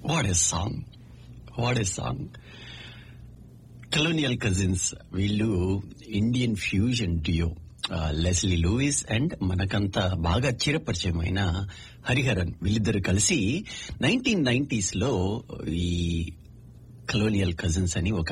what a song what a song colonial cousins వీళ్ళు Indian fusion duo Leslie Lewis and మనకంతా బాగా చిరపరిచయమైన హరిహరన్ వీళ్ళిద్దరు కలిసి నైన్టీన్ నైన్టీస్ లో ఈ కలోనియల్ కజిన్స్ అని ఒక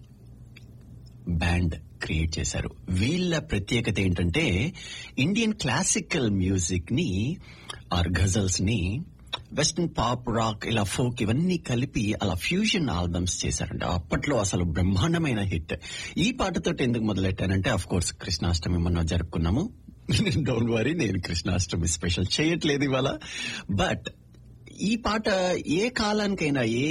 బ్యాండ్ క్రియేట్ చేశారు వీళ్ళ ప్రత్యేకత ఏంటంటే ఇండియన్ క్లాసికల్ మ్యూజిక్ ని ఆర్ గజల్స్ ని వెస్టర్న్ పాప్ రాక్ ఇలా ఫోక్ ఇవన్నీ కలిపి అలా ఫ్యూజన్ ఆల్బమ్స్ చేశారంట అప్పట్లో అసలు బ్రహ్మాండమైన హిట్ ఈ పాటతో ఎందుకు మొదలెట్టానంటే అఫ్ కోర్స్ కృష్ణాష్టమి మొన్న జరుపుకున్నాము డోంట్ వరీ నేను కృష్ణాష్టమి స్పెషల్ చేయట్లేదు ఇవాళ బట్ ఈ పాట ఏ కాలానికైనా ఏ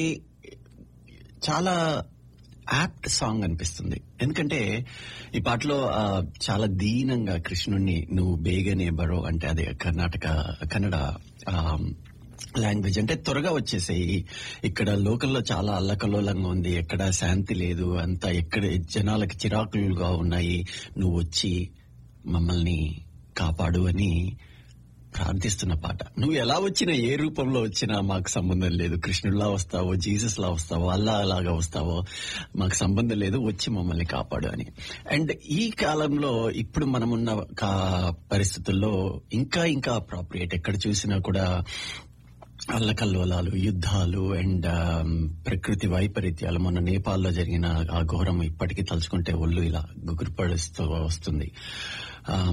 చాలా యాప్ట్ సాంగ్ అనిపిస్తుంది ఎందుకంటే ఈ పాటలో ఆ, చాలా దీనంగా కృష్ణుణ్ణి నువ్వు బేగనే బరో అంటే అదే కర్ణాటక కన్నడ లాంగ్వేజ్ అంటే త్వరగా వచ్చేసాయి ఇక్కడ లోకల్లో చాలా అల్లకల్లోలంగా ఉంది ఎక్కడ శాంతి లేదు అంతా ఎక్కడ జనాలకి చిరాకులుగా ఉన్నాయి నువ్వు వచ్చి మమ్మల్ని కాపాడు అని ప్రార్థిస్తున్న పాట నువ్వు ఎలా వచ్చినా ఏ రూపంలో వచ్చినా మాకు సంబంధం లేదు కృష్ణుడిలా వస్తావో జీసస్ లా వస్తావో అల్లా లాగా వస్తావో మాకు సంబంధం లేదు వచ్చి మమ్మల్ని కాపాడు అని అండ్ ఈ కాలంలో ఇప్పుడు మనమున్న కా- పరిస్థితుల్లో ఇంకా ఇంకా అప్రాప్రియేట్ ఎక్కడ చూసినా కూడా అల్లకల్లోలాలు యుద్ధాలు అండ్ ప్రకృతి వైపరీత్యాలు మొన్న నేపాల్లో జరిగిన ఆ ఘోరం ఇప్పటికీ తలుచుకుంటే ఒళ్ళు ఇలా గుగురుపడుస్తూ వస్తుంది Um,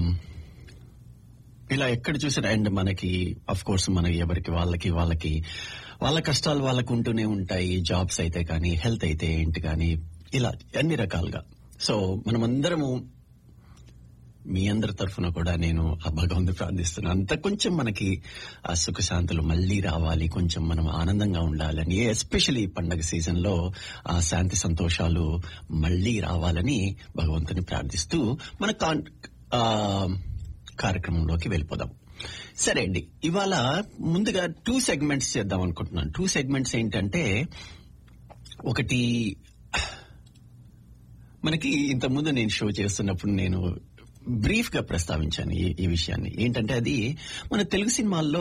ఇలా ఎక్కడ చూసినా అండ్ మనకి అఫ్ కోర్స్ మనకి ఎవరికి వాళ్ళకి వాళ్ళకి వాళ్ళ కష్టాలు వాళ్ళకు ఉంటూనే ఉంటాయి జాబ్స్ అయితే కానీ హెల్త్ అయితే ఏంటి కానీ ఇలా అన్ని రకాలుగా సో మనమందరము మీ అందరి తరఫున కూడా నేను ఆ భగవంతుని ప్రార్థిస్తున్నాను అంత కొంచెం మనకి ఆ సుఖశాంతులు మళ్ళీ రావాలి కొంచెం మనం ఆనందంగా ఉండాలని ఎస్పెషల్లీ ఈ పండగ సీజన్ లో ఆ శాంతి సంతోషాలు మళ్ళీ రావాలని భగవంతుని ప్రార్థిస్తూ మన కాన్- ఆ, కార్యక్రమంలోకి వెళ్ళిపోదాం సరే అండి ఇవాళ ముందుగా టూ సెగ్మెంట్స్ చేద్దాం అనుకుంటున్నాను టూ సెగ్మెంట్స్ ఏంటంటే ఒకటి మనకి ఇంతకుముందు నేను షో చేస్తున్నప్పుడు నేను బ్రీఫ్ గా ప్రస్తావించాను ఈ- ఈ విషయాన్ని ఏంటంటే అది మన తెలుగు సినిమాల్లో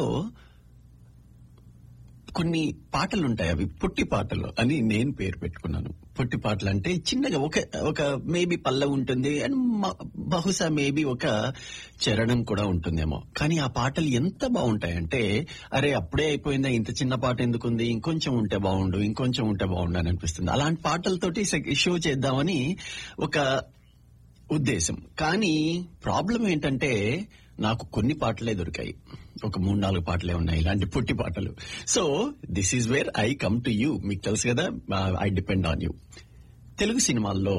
కొన్ని పాటలు ఉంటాయి అవి పుట్టి పాటలు అని నేను పేరు పెట్టుకున్నాను పుట్టి పాటలు అంటే చిన్నగా ఒక ఒక మేబీ పల్ల ఉంటుంది అండ్ మ- బహుశా మేబీ ఒక చరణం కూడా ఉంటుందేమో కానీ ఆ పాటలు ఎంత బాగుంటాయంటే అరే అప్పుడే అయిపోయిందా ఇంత చిన్న పాట ఎందుకుంది ఇంకొంచెం ఉంటే బాగుండు ఇంకొంచెం ఉంటే బాగుండు అని అనిపిస్తుంది అలాంటి పాటలతోటి షో చేద్దామని ఒక ఉద్దేశం కానీ ప్రాబ్లం ఏంటంటే నాకు కొన్ని పాటలే దొరికాయి ఒక మూడు నాలుగు పాటలే ఉన్నాయి ఇలాంటి పుట్టి పాటలు so this is where I come to you మీకు తెలుసు కదా I depend on you Telugu సినిమాల్లో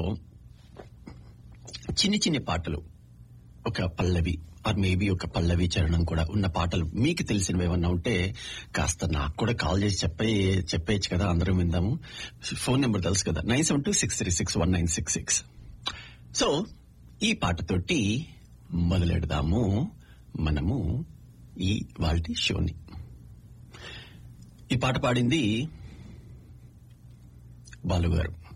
చిన్ని చిన్ని పాటలు ఒక పల్లవి ఆర్ మేబీ ఒక పల్లవి చరణం కూడా ఉన్న పాటలు మీకు తెలిసినవి ఏమన్నా ఉంటే కాస్త నాకు కూడా కాల్ చేసి చెప్పే చెప్పేయచ్చు కదా అందరం విందాము ఫోన్ నెంబర్ తెలుసు కదా nine seven two six three six one nine six six so ఈ పాటతోటి మొదలెడదాము మనము ఈ వాళ్ళ షోని ఈ పాట పాడింది బాలు గారు